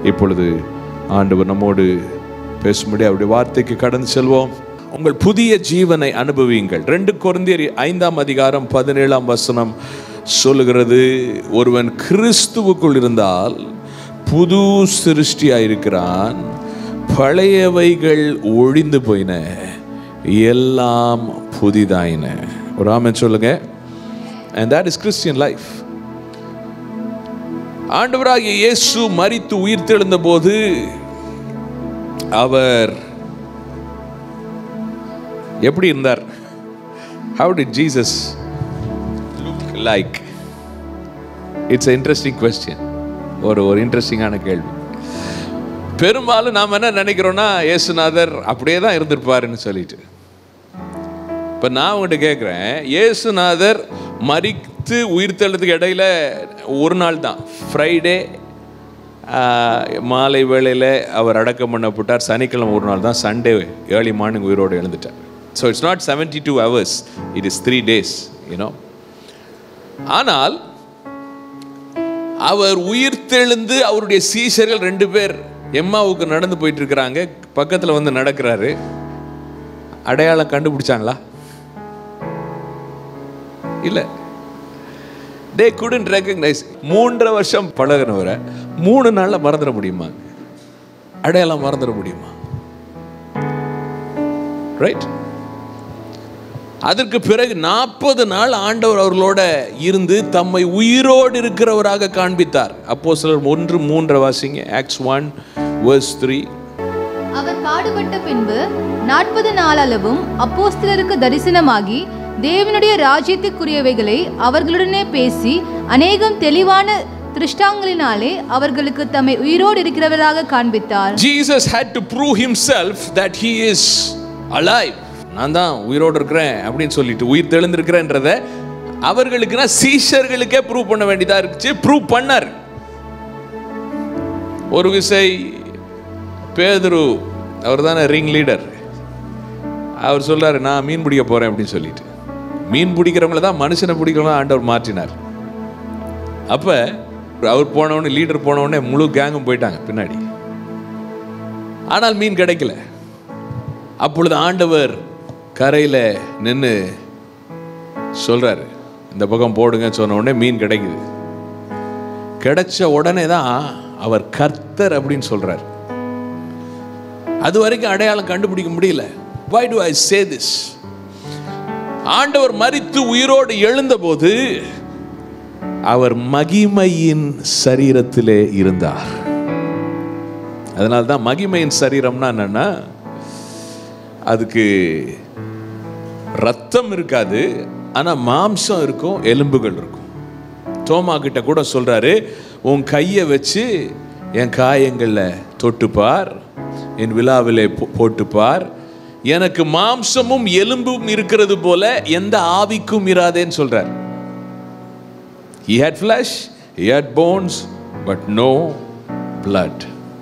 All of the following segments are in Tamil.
இப்பொழுது ஆண்டவர் நம்மோடு பேசும்படி அவருடைய வார்த்தைக்கு கடந்து செல்வோம் உங்கள் புதிய ஜீவனை அனுபவியுங்கள் ரெண்டு குழந்தையர் ஐந்தாம் அதிகாரம் பதினேழாம் வசனம் சொல்லுகிறது ஒருவன் கிறிஸ்துவுக்குள் இருந்தால் புது சிருஷ்டியாயிருக்கிறான் பழையவைகள் ஒழிந்து போயின எல்லாம் புதிதாயின ஒரு ஆமென் சொல்லுங்க and that is christian life ஆண்டவராகிய இயேசு மரித்து உயிர்த்தெழுந்த போது அவர் எப்படி இருந்தார் how did jesus look like it's interesting question ஒரு ஒரு இன்ட்ரெஸ்டிங்கான கேள்வி பெரும்பாலும் நாம் என்ன நினைக்கிறோம்னா இயேசுநாதர் அப்படியே தான் இருந்திருப்பாருன்னு சொல்லிட்டு இப்போ நான் உங்கள்கிட்ட கேட்குறேன் இயேசுநாதர் மரித்து உயிர்த்தெழுறதுக்கு இடையில ஒரு நாள் தான் ஃப்ரைடே மாலை வேளையில் அவர் அடக்கம் பண்ணப்பட்டார் சனிக்கிழமை ஒரு நாள் தான் சண்டே ஏர்லி மார்னிங் உயிரோடு எழுந்துட்டார் so it's not seventy two hours it is three days you know ஆனால் அவர் உயிர்த்தெழுந்து அவருடைய சீஷர்கள் ரெண்டு பேர் எம்மாவுக்கு நடந்து போயிட்டு இருக்கிறாங்க பக்கத்தில் வந்து நடக்கிறாரு அடையாளம் கண்டுபிடிச்சாங்களா இல்லை தே குடன் ரெக்கக்னைஸ் மூன்றரை வருஷம் பழகினவரை மூணு நாளில் மறந்துட முடியுமா அடையாளம் மறந்துட முடியுமா ரைட் அதற்கு பிறகு நாற்பது நாள் ஆண்டவர் அவர்களோட இருந்து தம்மை உயிரோடு இருக்கிறவராக காண்பித்தார் அப்போ சிலர் ஒன்று மூன்று வாசிங்க ஆக்ஸ் ஒன் வேர்ஸ் த்ரீ அவர் பாடுபட்ட பின்பு நாற்பது நாளளவும் அப்போஸ்தலருக்கு தரிசனமாகி தேவனுடைய ராஜ்யத்துக்குரியவைகளை அவர்களுடனே பேசி அநேகம் தெளிவான திருஷ்டாங்களினாலே அவர்களுக்கு தம்மை உயிரோடு இருக்கிறவராக காண்பித்தார் Jesus had to prove himself that he is alive நான் தான் உயிரோடு இருக்கிறேன் அப்படின்னு சொல்லிட்டு உயிர் தெளிந்திருக்கிறேன்றத அவர்களுக்குனா சீஷர்களுக்கே ப்ரூவ் பண்ண வேண்டியதா இருந்துச்சு ப்ரூவ் பண்ணார் ஒரு விசை பேதுரு அவர் தானே ரிங் லீடர் அவர் சொல்றாரு நான் மீன் பிடிக்க போறேன் அப்படின்னு சொல்லிட்டு மீன் பிடிக்கிறவங்கள தான் மனுஷனை பிடிக்கிறவங்கள ஆண்டவர் மாற்றினார் அப்ப அவர் போனவொடனே லீடர் போனவொடனே முழு கேங்கும் போயிட்டாங்க பின்னாடி ஆனால் மீன் கிடைக்கல அப்பொழுது ஆண்டவர் கரையில் நின்று சொல்றாரு இந்த பக்கம் போடுங்கன்னு சொன்ன உடனே மீன் கிடைக்குது கிடைச்ச உடனே தான் அவர் கர்த்தர் அப்படின்னு சொல்றார் அது வரைக்கும் அடையாளம் கண்டுபிடிக்க முடியல why do i say this ஆண்டவர் மரித்து உயிரோடு எழுந்தபோது அவர் மகிமையின் சரீரத்திலே இருந்தார் அதனால தான் மகிமையின் சரீரம்னா என்னன்னா அதுக்கு ரத்தம் இருக்காது ஆனால் மாம்சம் இருக்கும் எலும்புகள் இருக்கும் தோமா கிட்ட கூட சொல்றாரு உன் கையை வச்சு என் காயங்களில் தொட்டுப்பார் என் விழாவிலே போ- போட்டுப்பார் எனக்கு மாம்சமும் எலும்பும் இருக்கிறது போல எந்த ஆவிக்கும் இராதேன்னு சொல்றார் He had flesh, he had bones, but no blood.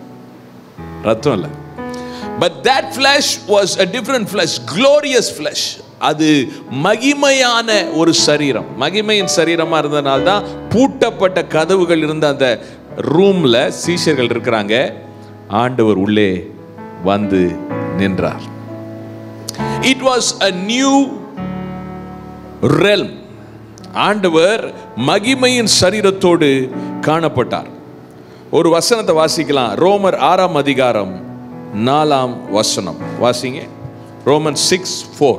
ரத்தம் இல்லை but that flesh was a different flesh glorious flesh அது மகிமையான ஒரு சரீரம் மகிமையின் சரீரமாக இருந்தனால தான் பூட்டப்பட்ட கதவுகள் இருந்த அந்த ரூமில் சீஷர்கள் இருக்கிறாங்க ஆண்டவர் உள்ளே வந்து நின்றார் it was a new realm ஆண்டவர் மகிமையின் சரீரத்தோடு காணப்பட்டார் ஒரு வசனத்தை வாசிக்கலாம் ரோமர் ஆறாம் அதிகாரம் நாலாம் வசனம் வாசிங்க ரோமன் சிக்ஸ் ஃபோர்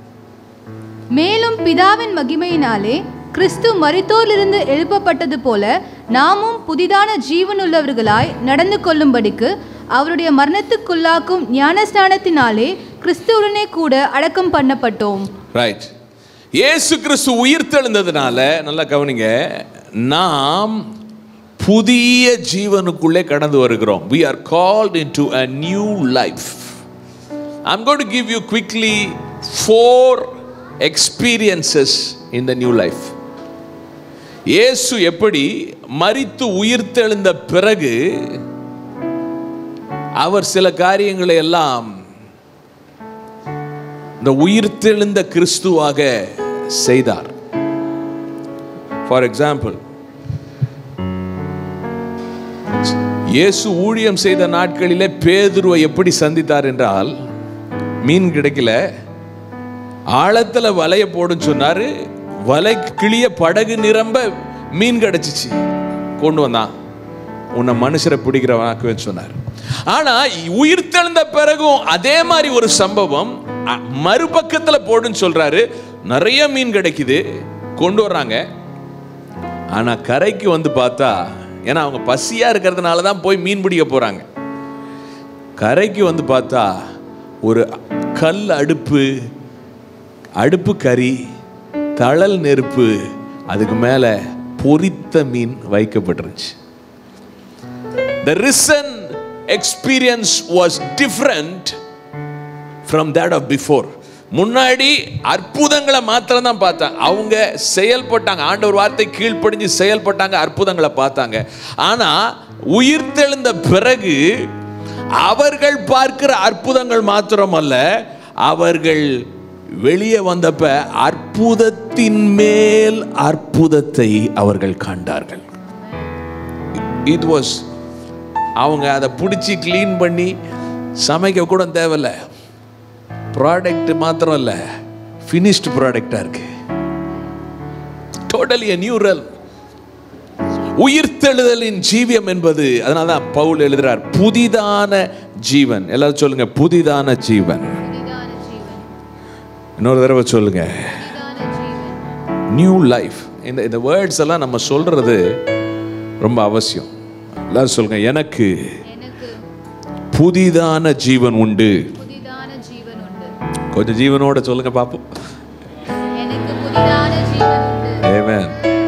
மேலும் பிதாவின் மகிமையினாலே கிறிஸ்து மரித்தோரிலிருந்து எழுப்பப்பட்டது போல நாமும் புதிதான ஜீவனுள்ளவர்களாய் நடந்து கொள்ளும்படிக்கு அவருடைய மரணத்துக்குள்ளாக்கும் ஞானஸ்நானத்தினாலே கிறிஸ்துவுடனே கூட அடக்கம் பண்ணப்பட்டோம் ரைட் இயேசு கிறிஸ்து உயிர்த்தெழுந்ததுனால நல்லா கவனிங்க நாம் புதிய ஜீவனுக்குள்ளே கடந்து வருகிறோம் we are called into a new life i'm going to give you quickly four experiences in the new life இயேசு எப்படி மரித்து உயிர்த்தெழுந்த பிறகு அவர் சில காரியங்களை எல்லாம் இந்த உயிர்த்தெழுந்த கிறிஸ்துவாக செய்தார் ஃபார் எக்ஸாம்பிள் இயேசு ஊழியம் செய்த நாட்களிலே பேதுருவை எப்படி சந்தித்தார் என்றால் மீன் கிடைக்கல ஆழத்துல வலைய போடுன்னு சொன்னாரு வலை கிளிய படகு நிரம்ப மீன் கிடைச்சிச்சு கொண்டு வந்தான் உன்னை மனுஷரை பிடிக்கிறவனாக்குவேன்னு சொன்னார் ஆனா உயிர் தெழுந்த பிறகும் அதே மாதிரி ஒரு சம்பவம் அ, மறுபக்கத்துல போடுன்னு சொல்றாரு நிறைய மீன் கிடைக்குது கொண்டு வர்றாங்க ஆனா கரைக்கு வந்து பார்த்தா ஏன்னா அவங்க பசியா இருக்கிறதுனால தான் போய் மீன் பிடிக்க போறாங்க கரைக்கு வந்து பார்த்தா ஒரு கல் அடுப்பு அடுப்பு கறி தழல் நெருப்பு அதுக்கு மேல பொரித்த மீன் வைக்கப்பட்டிருந்துச்சு The risen experience was different from that of before. முன்னாடி அற்புதங்களை மாத்திரம் தான் பார்த்தாங்க அவங்க செயல்பட்டாங்க ஆண்டவர் வார்த்தை கீழ்ப்படிஞ்சு செயல்பட்டாங்க அற்புதங்களை பார்த்தாங்க ஆனா உயிர்த்தெழுந்த பிறகு அவர்கள் பார்க்கிற அற்புதங்கள் மாத்திரமல்ல அவர்கள் வெளியே வந்தப்ப அற்புதத்தின் மேல் அற்புதத்தை அவர்கள் கண்டார்கள் இட் வாஸ் அவங்க அதை பிடிச்சி க்ளீன் பண்ணி சமைக்க கூட தேவையில்ல ப்ராடக்ட் மாத்திரம் இல்லை ஃபினிஷ்டு ப்ராடக்டாக இருக்கு டோட்டலி a நியூ realm உயிர்த்தெழுதலின் ஜீவியம் என்பது அதனால தான் பவுல் எழுதுறார் புதிதான ஜீவன் எல்லாரும் சொல்லுங்க புதிதான ஜீவன் இன்னொரு தடவை சொல்லுங்க நியூ லைஃப் இந்த இந்த வேர்ட்ஸ் எல்லாம் நம்ம சொல்றது ரொம்ப அவசியம் எல்லாரும் சொல்லுங்க எனக்கு எனக்கு புதிதான ஜீவன் உண்டு புதிதான ஜீவன் உண்டு கொஞ்சம் ஜீவனோட சொல்லுங்க பாப்போம் எனக்கு புதிதான ஜீவன் உண்டு Amen.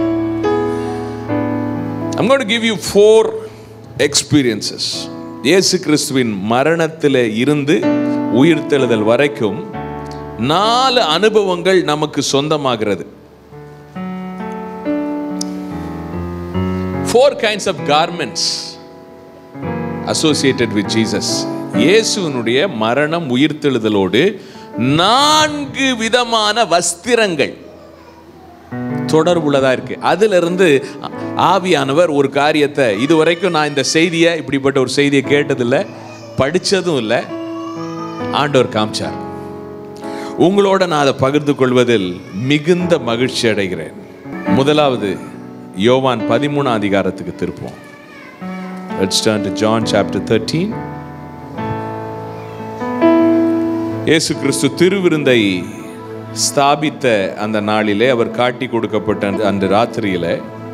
I'm going to give you four experiences. இயேசு கிறிஸ்துவின் மரணத்தில் இருந்து உயிர்த்தெழுதல் வரைக்கும் நாலு அனுபவங்கள் நமக்கு சொந்தமாகிறது four kinds of garments associated with Jesus இயேசுவினுடைய மரணம் உயிர்த்தெழுதலோடு நான்கு விதமான வஸ்திரங்கள் தொடர்புள்ளதா இருக்கு அதுல இருந்து ஆவியானவர் ஒரு காரியத்தை இதுவரைக்கும் நான் இந்த செய்தியை இப்படிப்பட்ட ஒரு செய்தியை கேட்டதில்லை படிச்சதும் இல்லை ஆண்டவர் காமிச்சார் உங்களோட நான் அதை பகிர்ந்து கொள்வதில் மிகுந்த மகிழ்ச்சி அடைகிறேன் முதலாவது யோவான் பதிமூணாம் அதிகாரத்துக்கு திருப்போம் Let's turn to John chapter 13 இயேசு கிறிஸ்து திருவிருந்தை ஸ்தாபித்த அந்த நாளிலே அவர் காட்டி கொடுக்கப்பட்ட அந்த- அந்த ராத்திரியில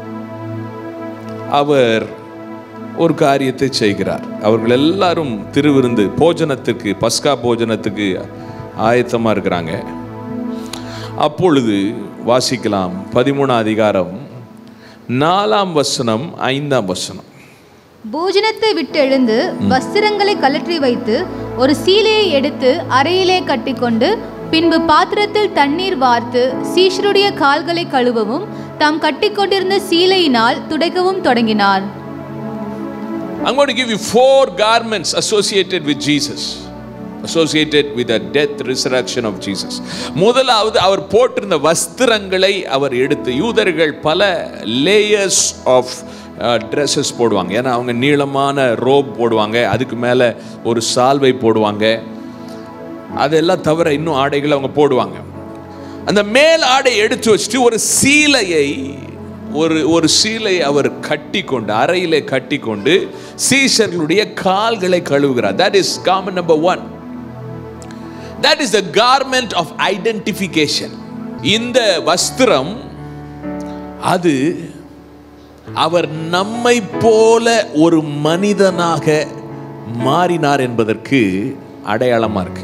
அவர் ஒரு காரியத்தை செய்கிறார் அவர்கள் எல்லாரும் திருவிருந்து போஜனத்துக்கு பஸ்கா போஜனத்துக்கு ஆயத்தமா இருக்கிறாங்க அப்பொழுது வாசிக்கலாம் பதிமூணாம் அதிகாரம் நாலாம் வசனம் ஐந்தாம் வசனம் போஜனத்தை விட்டு எழுந்து வஸ்திரங்களை கழற்றி வைத்து ஒரு சீலையை எடுத்து அறையிலே கட்டிக்கொண்டு பின்பு பாத்திரத்தில் தண்ணீர் வார்த்து சீஷருடைய கால்களை கழுவவும் தாம் கட்டிக்கொண்டிருந்த சீலையினால் துடைக்கவும் தொடங்கினார் I'm going to give you four garments associated with Jesus. Associated with the death, resurrection of Jesus. முதலாவது அவர் போட்டிருந்த வஸ்திரங்களை அவர் எடுத்து யூதர்கள் பல லேயர்ஸ் ஆஃப் ட்ரெஸ்ஸஸ் போடுவாங்க ஏன்னா அவங்க நீளமான ரோப் போடுவாங்க அதுக்கு மேலே ஒரு சால்வை போடுவாங்க அதெல்லாம் தவிர இன்னும் ஆடைகள் அவங்க போடுவாங்க அந்த மேல் ஆடை எடுத்து வச்சுட்டு ஒரு சீலையை ஒரு ஒரு சீலை அவர் கட்டி கொண்டு அறையிலே கட்டி கொண்டு சீஷர்களுடைய கால்களை கழுவுகிறார் that is common number one that is the garment of identification இந்த வஸ்திரம் அது அவர் நம்மை போல ஒரு மனிதனாக மாறினார் என்பதற்கு அடையாளமா இருக்கு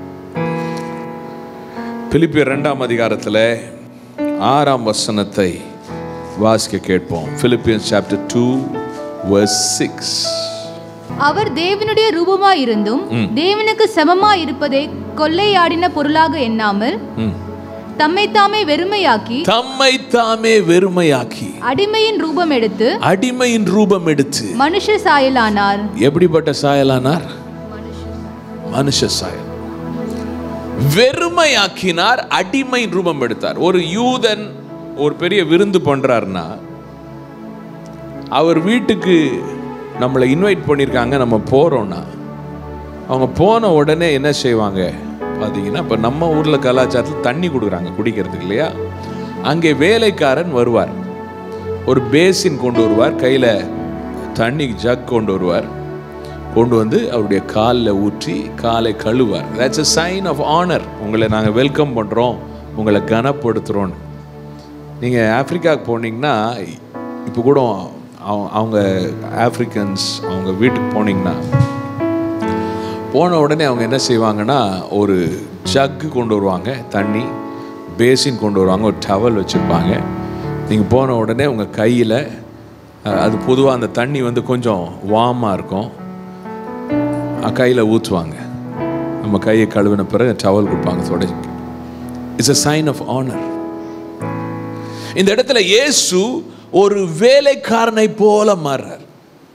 பிலிப்பியர் இரண்டாம் அதிகாரத்தில் ஆறாம் வசனத்தை வாசிக்க கேட்போம் Philippians chapter two verse six அவர் தேவனுடைய ரூபமாய் இருந்தும் தேவனுக்கு சமமாய் இருப்பதை கொள்ளையாடின பொருளாக எண்ணாமல் தம்மைத்தாமே வெறுமையாக்கி தம்மை தாமே வெறுமையாக்கி அடிமையின் ரூபம் எடுத்து அடிமையின் ரூபம் எடுத்து மனுஷ சாயலானார் எப்படிப்பட்ட சாயலானார் மனுஷ சாயல் வெறுமையாக்கினார் அடிமையின் ரூபம் எடுத்தார் ஒரு யூதன் ஒரு பெரிய விருந்து பண்றாருன்னா அவர் வீட்டுக்கு நம்மளை இன்வைட் பண்ணியிருக்காங்க நம்ம போகிறோன்னா அவங்க போன உடனே என்ன செய்வாங்க பார்த்தீங்கன்னா இப்போ நம்ம ஊரில் கலாச்சாரத்தில் தண்ணி கொடுக்குறாங்க குடிக்கிறதுக்கு இல்லையா அங்கே வேலைக்காரன் வருவார் ஒரு பேசின் கொண்டு வருவார் கையில் தண்ணி ஜக் கொண்டு வருவார் கொண்டு வந்து அவருடைய காலில் ஊற்றி காலை கழுவார் that's a sign of honour உங்களை நாங்கள் வெல்கம் பண்ணுறோம் உங்களை கனப்படுத்துகிறோன்னு நீங்கள் ஆப்பிரிக்காவுக்கு போனீங்கன்னா இப்போ கூட அவங்க அவங்க ஆப்பிரிக்கன்ஸ் அவங்க வீட்டுக்கு போனீங்கன்னா போன உடனே அவங்க என்ன செய்வாங்கன்னா ஒரு ஜக்கு கொண்டு வருவாங்க தண்ணி பேசின் கொண்டு வருவாங்க ஒரு டவல் வச்சுருப்பாங்க நீங்கள் போன உடனே உங்கள் கையில் அது பொதுவாக அந்த தண்ணி வந்து கொஞ்சம் வார்மாக இருக்கும் கையில் ஊற்றுவாங்க நம்ம கையை கழுவின பிறகு டவல் கொடுப்பாங்க தொடச்சி it's a sign of honour இந்த இடத்துல இயேசு ஒரு வேலைக்காரனை போல மாறுறார்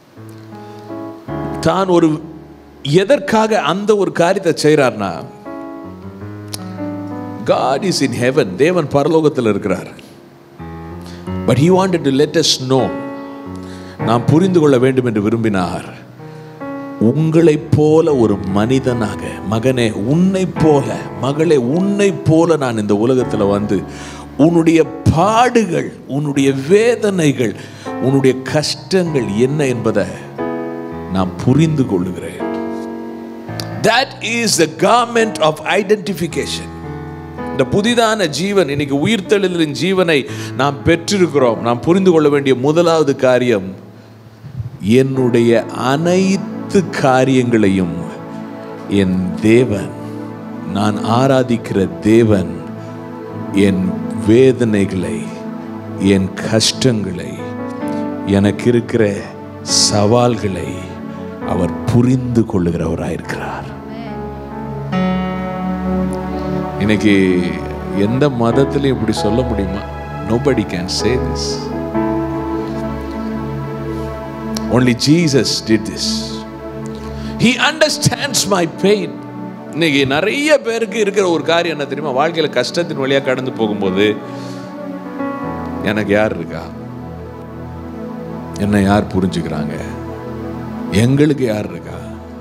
தான் ஒரு எதற்காக அந்த ஒரு காரியத்தை செய்கிறார்னா God is in heaven தேவன் பரலோகத்தில் இருக்கிறார் but he wanted to let us know நாம் புரிந்து கொள்ள வேண்டும் என்று விரும்பினார் உங்களைப் போல ஒரு மனிதனாக மகனே உன்னைப் போல மகளே உன்னைப் போல நான் இந்த உலகத்தில் வந்து உன்னுடைய பாடுகள் உன்னுடைய வேதனைகள் உன்னுடைய கஷ்டங்கள் என்ன என்பதை நான் புரிந்து கொள்ளுகிறேன் that is the garment of identification இந்த புதிதான ஜீவன் இன்னைக்கு உயிர்த்தெழுதலின் ஜீவனை நாம் பெற்றிருக்கிறோம் நாம் புரிந்து கொள்ள வேண்டிய முதலாவது காரியம் என்னுடைய அனைத்து காரியங்களையும் என் தேவன் நான் ஆராதிக்கிற தேவன் என் வேதனைகளை என் கஷ்டங்களை எனக்கு இருக்கிற சவால்களை அவர் புரிந்து கொள்ளுகிறவராயிருக்கிறார் இன்னைக்கு எந்த மதத்திலையும் இப்படி சொல்ல முடியுமா nobody can say this only jesus did this he understands my pain இன்னைக்கு நிறைய பேருக்கு இருக்கிற ஒரு காரியம் என்ன தெரியுமா வாழ்க்கையில கஷ்டத்தின் வழியா கடந்து போகும்போது எனக்கு யார் இருக்கா என்ன யார் புரிஞ்சுக்கிறாங்க எங்களுக்கு யார் இருக்கா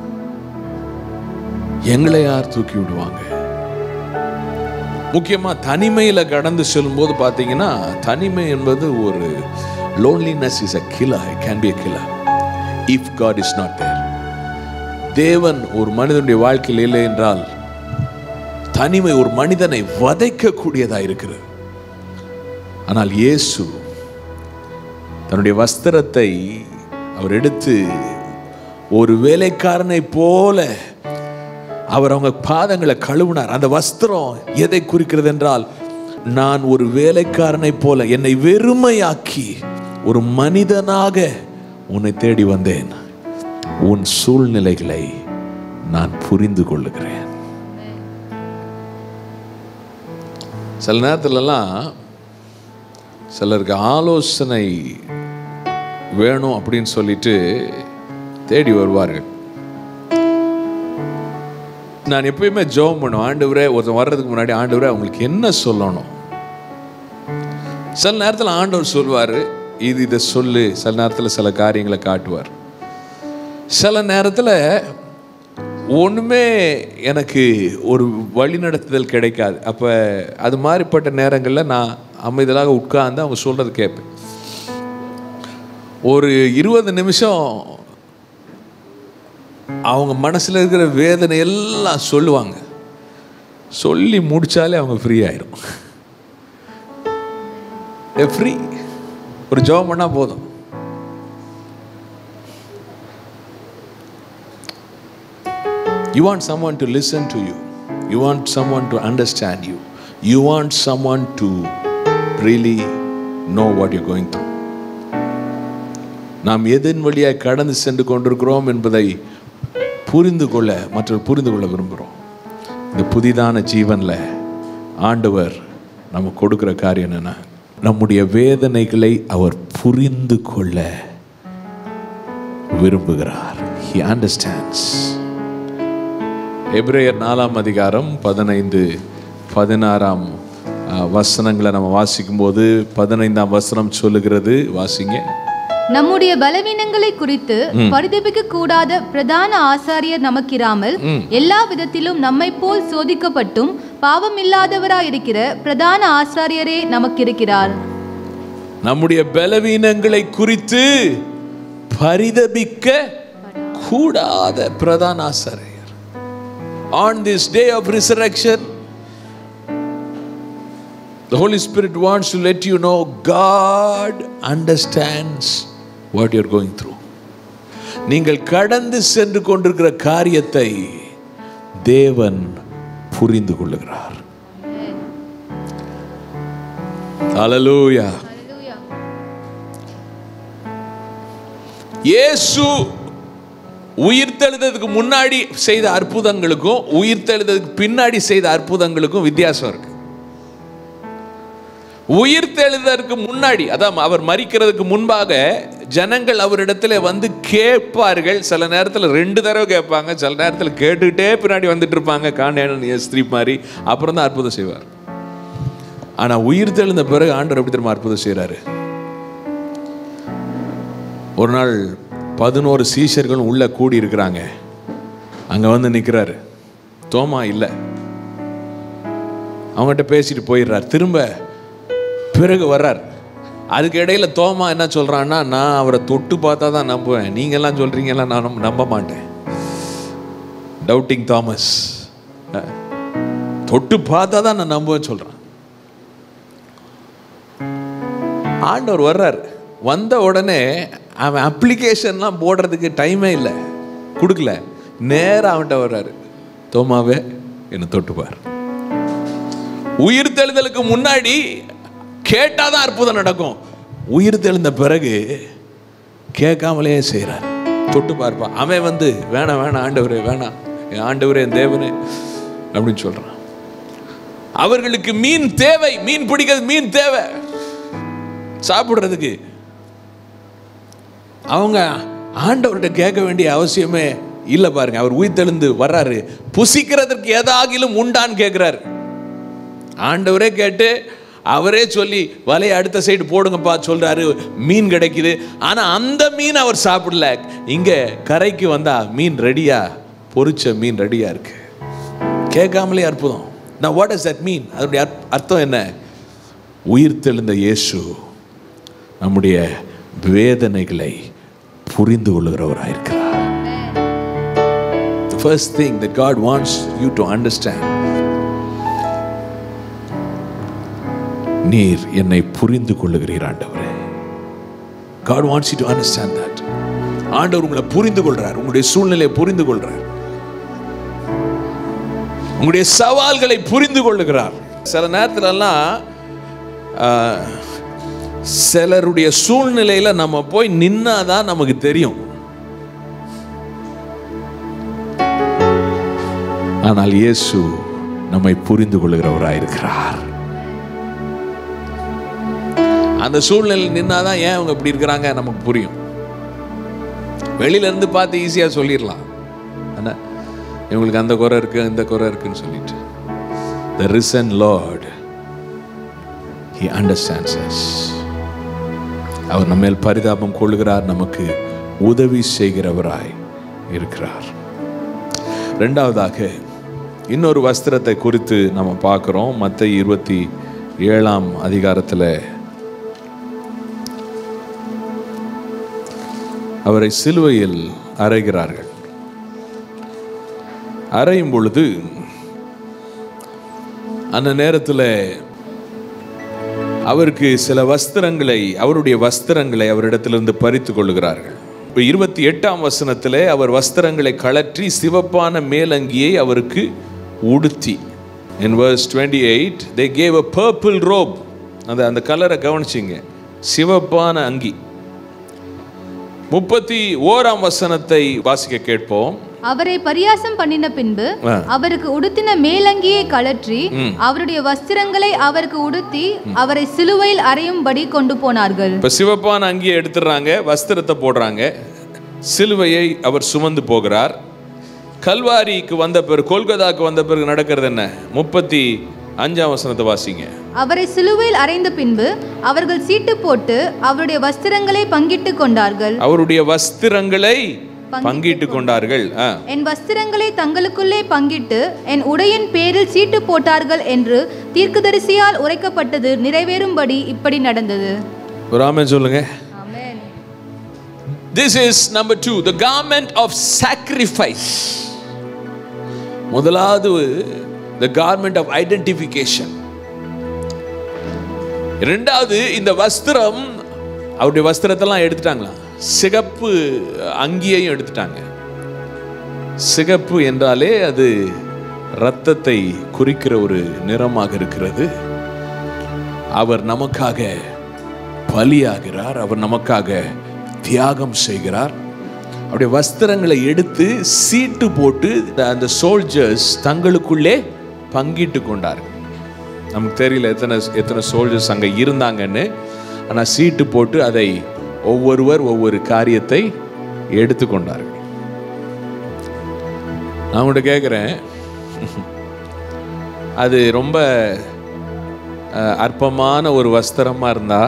எங்களை யார் தூக்கி விடுவாங்க முக்கியமா தனிமையில கடந்து செல்லும்போது பார்த்தீங்கன்னா தனிமை என்பது ஒரு loneliness is a killer it can be a killer if God is not there தேவன் ஒரு மனிதனுடைய வாழ்க்கையில் இல்லை என்றால் தனிமை ஒரு மனிதனை வதைக்கக்கூடியதா இருக்கிறது ஆனால் இயேசு தன்னுடைய வஸ்திரத்தை அவர் எடுத்து ஒரு வேலைக்காரனை போல அவர் அவங்க பாதங்களை கழுவினார் அந்த வஸ்திரம் எதை குறிக்கிறது என்றால் நான் ஒரு வேலைக்காரனை போல என்னை வெறுமையாக்கி ஒரு மனிதனாக உன்னை தேடி வந்தேன் உன் சூழ்நிலைகளை நான் புரிந்து கொள்ளுகிறேன் சில நேரத்துலலாம் சிலருக்கு ஆலோசனை வேணும் அப்படின்னு சொல்லிட்டு தேடி வருவார்கள் நான் எப்பயுமே ஜெபம் பண்ணுவேன் ஆண்டவரே ஒருத்தன் வர்றதுக்கு முன்னாடி ஆண்டவரே அவங்களுக்கு என்ன சொல்லணும் சில நேரத்தில் ஆண்டவர் சொல்வார் இது இதை சொல்லு சில நேரத்தில் சில காரியங்களை காட்டுவார் சில நேரத்தில் ஒன்றுமே எனக்கு ஒரு வழிநடத்துதல் கிடைக்காது அப்போ அது மாதிரிப்பட்ட நேரங்களில் நான் அமைதலாக உட்கார்ந்து அவங்க சொல்கிறது கேட்பேன் ஒரு இருபது நிமிஷம் அவங்க மனசில் இருக்கிற வேதனை எல்லாம் சொல்லுவாங்க சொல்லி முடிச்சாலே அவங்க ஃப்ரீ ஆயிரும் ஃப்ரீ ஒரு ஜெபம் பண்ணால் போதும் You want someone to listen to you. You want someone to understand you. You want someone to really know what you're going through. நாம் எதன் வழியாய் கடந்து சென்று கொண்டிருக்கிறோம் என்பதை புரிந்து கொள்ள மற்றவர் புரிந்து கொள்ள விரும்புகிறோம் இந்த புதிதான ஜீவனில் ஆண்டவர் நமக்கு கொடுக்குற காரியம் என்னன்னா நம்முடைய வேதனைகளை அவர் புரிந்து கொள்ள விரும்புகிறார் ஹி அண்டர்ஸ்டாண்ட்ஸ் எபிரேயர் நாலாம் அதிகாரம் பதினைந்து பதினாறாம் அஹ், வசனங்களை நம்ம வாசிக்கும்போது பதினைந்தாம் வசனம் சொல்லுகிறது வாசிங்க நம்முடைய பலவீனங்களை குறித்து பரிதபிக்க கூடாத பிரதான ஆசாரியர் நமக்கிராமல் எல்லா விதத்திலும் நம்மை போல் சோதிக்கப்பட்டும் பாவமில்லாதவராயிருக்கிற பிரதான ஆசாரியரே நமக்கிருக்கிறார் நம்முடைய பலவீனங்களை குறித்து பரிதபிக்க கூடாத பிரதான ஆசாரியர் on this day of resurrection The Holy Spirit wants to let you know God understands what you're going through. நீங்கள் கடந்து சென்று கொண்டிருக்கிற காரியத்தை தேவன் புரிந்து கொள்ளுகிறார் Hallelujah. இயேசு உயிர்த்தெழுததுக்கு முன்னாடி செய்த அற்புதங்களுக்கும் உயிர்த்தெழுததுக்கு பின்னாடி செய்த அற்புதங்களுக்கும் வித்தியாசம் இருக்கு உயிர்த்தெழுதற்கு முன்னாடி அதான் அவர் மறிக்கிறதுக்கு முன்பாக ஜனங்கள் அவரிடத்துல வந்து கேட்பார்கள் சில நேரத்தில் ரெண்டு தடவை கேட்பாங்க சில நேரத்தில் கேட்டுக்கிட்டே பின்னாடி வந்துட்டு இருப்பாங்க காண்டேனன் ஸ்திரீ மாதிரி அப்புறம் தான் அற்புதம் செய்வார் ஆனால் உயிர்த்தெழுந்த பிறகு ஆண்டவர் எப்படி திரும்ப அற்புதம் செய்கிறாரு ஒரு நாள் பதினோரு சீஷர்களும் உள்ள கூடி இருக்கிறாங்க அங்க வந்து நிக்கிறாரு தோமா இல்லை அவங்ககிட்ட பேசிட்டு போயிடுறார் திரும்ப பிறகு வர்றார் அதுக்கு இடையில தோமா என்ன சொல்றான்னா நான் அவரை தொட்டு பார்த்தா தான் நம்புவேன் நீங்கெல்லாம் சொல்றீங்கல்ல நான் நம்ப- நம்ப மாட்டேன் டவுட்டிங் தாமஸ் அஹ், தொட்டு பார்த்தா தான் நான் நம்புவேன் சொல்றான் ஆண்டவர் வர்றார் வந்த உடனே அவன் அப்ளிகேஷன்லாம் போடுறதுக்கு டைமே இல்லை கொடுக்கல நேரா அவன்கிட்ட வர்றாரு தோமாவே என்னை தொட்டுப்பார் உயிர் தெழுதலுக்கு முன்னாடி கேட்டாதான் அற்புதம் நடக்கும் உயிர் தெழுந்த பிறகு கேட்காமலே செய்கிறார் தொட்டு பார்ப்பா அவன் வந்து வேணாம் வேணாம் ஆண்டவரே வேணாம் என் ஆண்டவரே என் தேவனே அப்படின்னு சொல்றான் அவர்களுக்கு மீன் தேவை மீன் பிடிக்கிறது மீன் தேவை சாப்பிடுறதுக்கு அவங்க ஆண்டவர்கிட்ட கேட்க வேண்டிய அவசியமே இல்லை பாருங்க அவர் உயிர்த்தெழுந்து வர்றாரு புசிக்கிறதற்கு ஏதாகிலும் உண்டான்னு கேட்குறாரு ஆண்டவரே கேட்டு அவரே சொல்லி வலையை அடுத்த சைடு போடுங்கப்பா சொல்றாரு மீன் கிடைக்குது ஆனா அந்த மீன் அவர் சாப்பிடல இங்க கரைக்கு வந்தா மீன் ரெடியா பொரிச்ச மீன் ரெடியா இருக்கு கேட்காமலே அற்புதம் நான் வாட் இஸ் தட் மீன் அதனுடைய அர்த்- அர்த்தம் என்ன உயிர்த்தெழுந்த இயேசு நம்முடைய வேதனைகளை புரிந்து கொள்ளுகிறவராயிருக்கிறார் The first thing that God wants you to understand நீர் என்னை புரிந்து கொள்ளுகிறீர் ஆண்டவரே God wants you to understand that ஆண்டவர் உங்களை புரிந்து கொள்றார் உங்களுடைய சூழ்நிலையை புரிந்து கொள்றார் உங்களுடைய சவால்களை புரிந்து கொள்ளுகிறார் சில நேரத்துலலாம் ஆஹ், சிலருடைய சூழ்நிலையில நம்ம போய் நின்னாதான் நமக்கு தெரியும் ஆனால் இயேசு நம்மை புரிந்து கொள்ளுகிறவராயிருக்கிறார் அந்த சூழ்நிலை நின்னாதான் ஏன் அவங்க இப்படி இருக்கிறாங்க நமக்கு புரியும் வெளியில இருந்து பார்த்து ஈஸியா சொல்லிடலாம் ஆனா இவங்களுக்கு அந்த குறை இருக்கு இந்த குறை இருக்குன்னு சொல்லிட்டு the risen lord he understands us அவர் நம்ம மேல் பரிதாபம் கொள்கிறார் நமக்கு உதவி செய்கிறவராய் இருக்கிறார் ரெண்டாவதாக இன்னொரு வஸ்திரத்தை குறித்து நம்ம பார்க்குறோம் மற்ற இருபத்தி ஏழாம் அதிகாரத்தில் அவரை சிலுவையில் அறைகிறார்கள் அறையும் பொழுது அந்த நேரத்தில் அவருக்கு சில வஸ்திரங்களை அவருடைய வஸ்திரங்களை அவரிடத்திலிருந்து பறித்து கொள்ளுகிறார்கள் இப்போ இருபத்தி எட்டாம் வசனத்திலே அவர் வஸ்திரங்களை கழற்றி சிவப்பான மேலங்கியை அவருக்கு உடுத்தி in verse twenty eight they gave a purple robe அந்த அந்த கலரை கவனிச்சிங்க சிவப்பான அங்கி முப்பத்தி ஓராம் வசனத்தை வாசிக்க கேட்போம் அவரை பரியாசம் பண்ணின பின்பு ஆ. அவருக்கு உடுத்தின மேலங்கியை கழற்றி அவருடைய வஸ்திரங்களை அவருக்கு உடுத்தி அவரை சிலுவையில் அறையும்படி கொண்டு போனார்கள் இப்ப சிவப்பான அங்கியை எடுத்துடுறாங்க வஸ்திரத்தை போடுறாங்க சிலுவையை அவர் சுமந்து போகிறார் கல்வாரிக்கு வந்த பிறகு கொல்கதாக்கு வந்த பிறகு நடக்கிறது என்ன முப்பத்தி அஞ்சாம் வசனத்தை வாசிங்க அவரை சிலுவையில் அறைந்த பின்பு அவர்கள் சீட்டு போட்டு அவருடைய வஸ்திரங்களை பங்கிட்டு கொண்டார்கள் அவருடைய வஸ்திரங்களை பங்கிட்டு கொண்டார்கள் ஆ. என் வஸ்திரங்களை தங்களுக்குள்ளே பங்கிட்டு என் உடையின் பேரில் சீட்டு போட்டார்கள் என்று தீர்க்கதரிசியால் உரைக்கப்பட்டது நிறைவேறும்படி இப்படி நடந்தது ஒரு ஆமென் சொல்லுங்க ஆமென் this is number two the garment of sacrifice முதலாவது த garment ஆஃப் ஐடென்டிஃபிகேஷன் இரண்டாவது இந்த வஸ்திரம் அவருடைய வஸ்திரத்தெல்லாம் எடுத்துட்டாங்களாம் சிகப்பு அங்கியையும் எடுத்துட்டாங்க சிகப்பு என்றாலே அது இரத்தத்தை குறிக்கிற ஒரு நிறமாக இருக்கிறது அவர் நமக்காக பலியாகிறார் அவர் நமக்காக தியாகம் செய்கிறார் அவருடைய வஸ்திரங்களை எடுத்து சீட்டு போட்டு அந்த சோல்ஜர்ஸ் தங்களுக்குள்ளே பங்கிட்டு கொண்டார்கள் நமக்கு தெரியல எத்தனை எத்தனை சோல்ஜர்ஸ் அங்கே இருந்தாங்கன்னு ஆனால் சீட்டு போட்டு அதை ஒவ்வொருவர் ஒவ்வொரு காரியத்தை எடுத்துக்கொண்டார்கள் நான் உங்கள்கிட்ட கேட்குறேன் அது ரொம்ப அஹ், அற்பமான ஒரு வஸ்திரமாக இருந்தா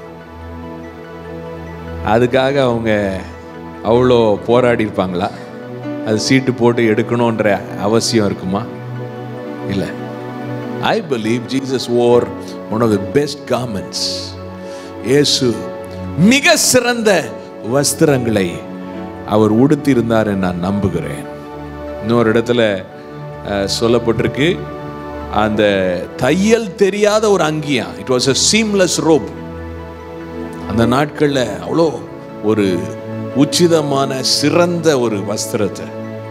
அதுக்காக அவங்க அவ்வளோ போராடி இருப்பாங்களா அது சீட்டு போட்டு எடுக்கணுன்ற அவசியம் இருக்குமா இல்லை I believe Jesus or one of the best garments இயேசு மிக சிறந்த வஸ்திரங்களை அவர் உடுத்தியிருந்தார் என்று நான் நம்புகிறேன் இன்னொரு இடத்துல அஹ், சொல்லப்பட்டிருக்கு அந்த தையல் தெரியாத ஒரு அங்கியா it was a seamless robe அந்த நாட்கள்ல அவ்வளோ ஒரு உச்சிதமான சிறந்த ஒரு வஸ்திரத்தை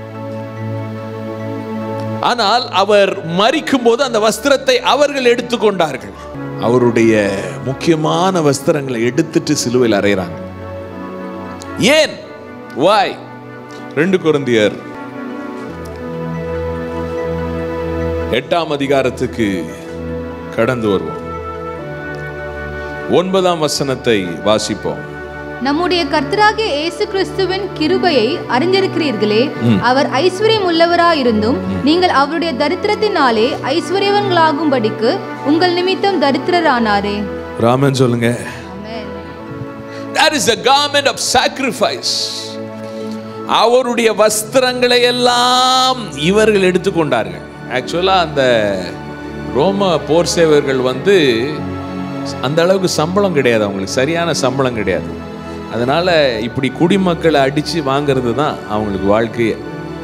ஆனால் அவர் மறிக்கும் போது அந்த வஸ்திரத்தை அவர்கள் எடுத்துக்கொண்டார்கள் அவருடைய முக்கியமான வஸ்திரங்களை எடுத்துட்டு சிலுவையில் அறையிறாங்க ஏன் வாய் ரெண்டு குருந்தியர் எட்டாம் அதிகாரத்துக்கு கடந்து வருவோம் ஒன்பதாம் வசனத்தை வாசிப்போம் நம்முடைய கர்த்தராகிய இயேசு கிறிஸ்துவின் கிருபையை அறிந்திருக்கிறீர்களே அவர் ஐஸ்வர்யம் உள்ளவராயிருந்தும் நீங்கள் அவருடைய தரித்திரத்தினாலே ஐஸ்வர்யவன்களாகும்படிக்கு உங்கள் நிமித்தம் தரித்திரரானாரே ராமன் சொல்லுங்க ஆமென். that is the garment of sacrifice அவருடைய வஸ்திரங்களை எல்லாம் இவர்கள் எடுத்துக்கொண்டார்கள் ஆக்சுவலா அந்த ரோம போர் சேவர்கள் வந்து அந்த அளவுக்கு சம்பளம் கிடையாது அவங்களுக்கு சரியான சம்பளம் கிடையாது அதனால இப்படி குடிமக்களை அடிச்சு வாங்குறது தான் அவங்களுக்கு வாழ்க்கையே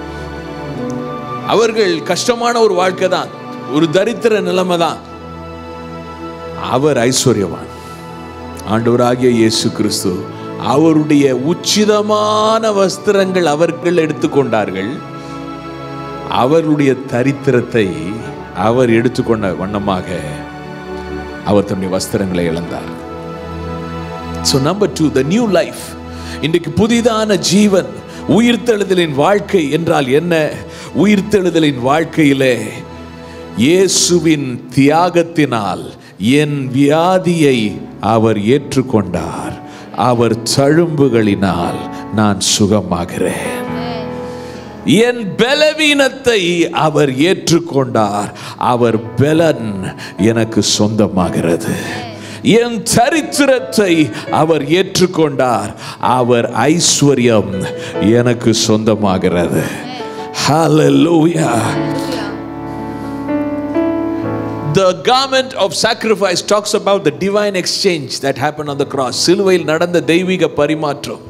அவர்கள் கஷ்டமான ஒரு வாழ்க்கை தான் ஒரு தரித்திர நிலைமை தான் அவர் ஐஸ்வர்யவான் ஆண்டவராகிய இயேசு கிறிஸ்து அவருடைய உச்சிதமான வஸ்திரங்கள் அவர்கள் எடுத்துக்கொண்டார்கள் அவருடைய தரித்திரத்தை அவர் எடுத்துக்கொண்ட வண்ணமாக அவர் தன்னுடைய வஸ்திரங்களை இழந்தார் so number two the new life இன்றைக்கு புதிதான ஜீவன் உயிர்த்தெழுதலின் வாழ்க்கை என்றால் என்ன உயிர்த்தெழுதலின் வாழ்க்கையிலே இயேசுவின் தியாகத்தினால் என் வியாதியை அவர் ஏற்றுக்கொண்டார் அவர் தழும்புகளினால் நான் சுகமாகிறேன் என் பலவீனத்தை அவர் ஏற்றுக்கொண்டார் அவர் பலன் எனக்கு சொந்தமாகிறது என் சரித்திரத்தை அவர் ஏற்றுக்கொண்டார் அவர் ஐஸ்வர்யம் எனக்கு சொந்தமாகிறது Hallelujah. The garment of sacrifice talks about the divine exchange that happened on the cross. சிலுவையில் நடந்த தெய்வீக பரிமாற்றம்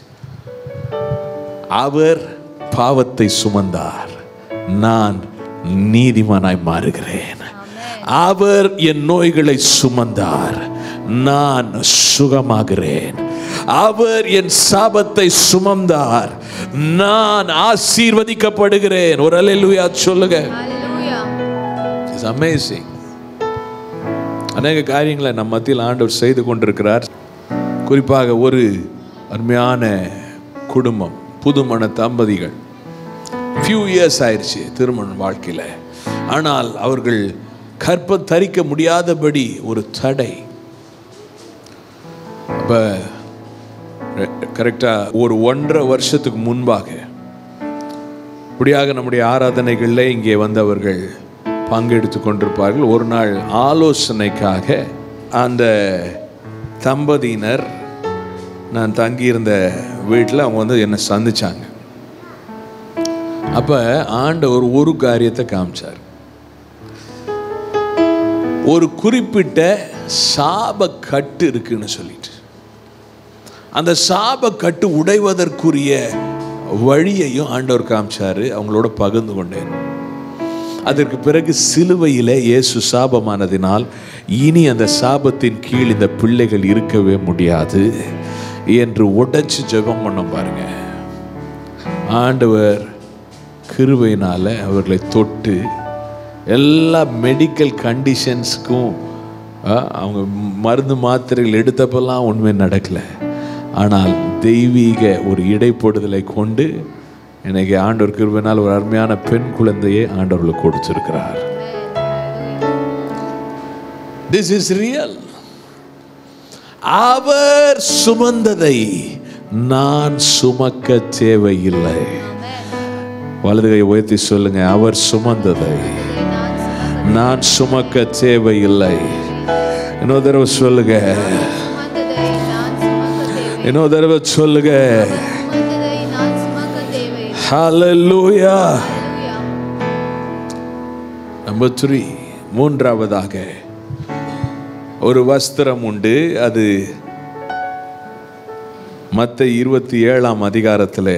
அவர் பாவத்தை சுமந்தார் நான் நீதிமானாய் மாறுகிறேன் அவர் என் நோய்களை சுமந்தார் நான் சுகமாகிறேன் அவர் என் சாபத்தை சுமந்தார் நான் ஆசீர்வதிக்கப்படுகிறேன் ஒரு அல்லேலூயா சொல்லுங்க Hallelujah. இட்ஸ் அமேசிங் அநேக காரியங்களை நம் மத்தியில் ஆண்டவர் செய்து கொண்டிருக்கிறார் குறிப்பாக ஒரு அருமையான குடும்பம் புதுமண தம்பதிகள் ஃபியூ இயர்ஸ் ஆயிடுச்சு திருமண வாழ்க்கையில் ஆனால் அவர்கள் கற்பம் தரிக்க முடியாதபடி ஒரு தடை அப்போ கரெக்டாக ஒரு ஒன்றரை வருஷத்துக்கு முன்பாக இப்படியாக நம்முடைய ஆராதனைகளில் இங்கே வந்தவர்கள் பங்கெடுத்து கொண்டிருப்பார்கள் ஒரு நாள் ஆலோசனைக்காக அந்த தம்பதியினர் நான் தங்கியிருந்த வீட்டில் அவங்க வந்து என்னை சந்திச்சாங்க அப்போ ஆண்டவர் ஒரு காரியத்தை காமிச்சார் ஒரு குறிப்பிட்ட சாப கட்டு இருக்குன்னு சொல்லிட்டு அந்த சாப கட்டு உடைவதற்குரிய வழியையும் ஆண்டவர் காமிச்சாரு அவங்களோட பகிர்ந்து கொண்டேன் அதற்கு பிறகு சிலுவையிலே இயேசு சாபமானதினால் இனி அந்த சாபத்தின் கீழ் இந்த பிள்ளைகள் இருக்கவே முடியாது என்று உடைச்சு ஜெபம் பண்ணோம் பாருங்க ஆண்டவர் கிருபையினால அவர்களை தொட்டு எல்லா மெடிக்கல் கண்டிஷன்ஸ்க்கும் அவங்க மருந்து மாத்திரைகள் எடுத்தப்பெல்லாம் உண்மை நடக்கலை ஆனால் தெய்வீக ஒரு இடைப்படுதலை கொண்டு எனக்கு ஆண்டவர் கிருபையினால் ஒரு அருமையான பெண் குழந்தையை ஆண்டவர்களுக்கு கொடுத்திருக்கிறார் திஸ் இஸ் ரியல் அவர் சுமந்ததை நான் சுமக்க தேவையில்லை வலது கை உயர்த்தி சொல்லுங்க அவர் சுமந்ததை நான் சுமக்க தேவையில்லை இன்னொரு தடவை சொல்லுங்க சுமந்ததை நான் சுமக்க தேவை இன்னொரு தடவை சொல்லுங்க சுமந்ததை நான் சுமக்க தேவை ஹalleluya நம்பர் த்ரீ மூன்றாவதாக ஒரு வஸ்திரம் உண்டு அது மத்த இருபத்தி ஏழாம் அதிகாரத்தில்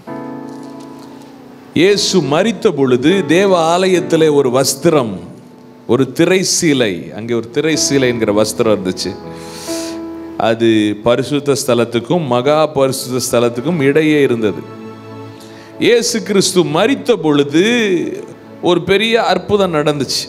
இயேசு மரித்த பொழுது தேவ ஆலயத்தில் ஒரு வஸ்திரம் ஒரு திரை சீலை அங்கே ஒரு திரை சீலை என்கிற வஸ்திரம் இருந்துச்சு அது பரிசுத்த ஸ்தலத்துக்கும் மகா பரிசுத்த ஸ்தலத்துக்கும் இடையே இருந்தது இயேசு கிறிஸ்து மரித்த பொழுது ஒரு பெரிய அற்புதம் நடந்துச்சு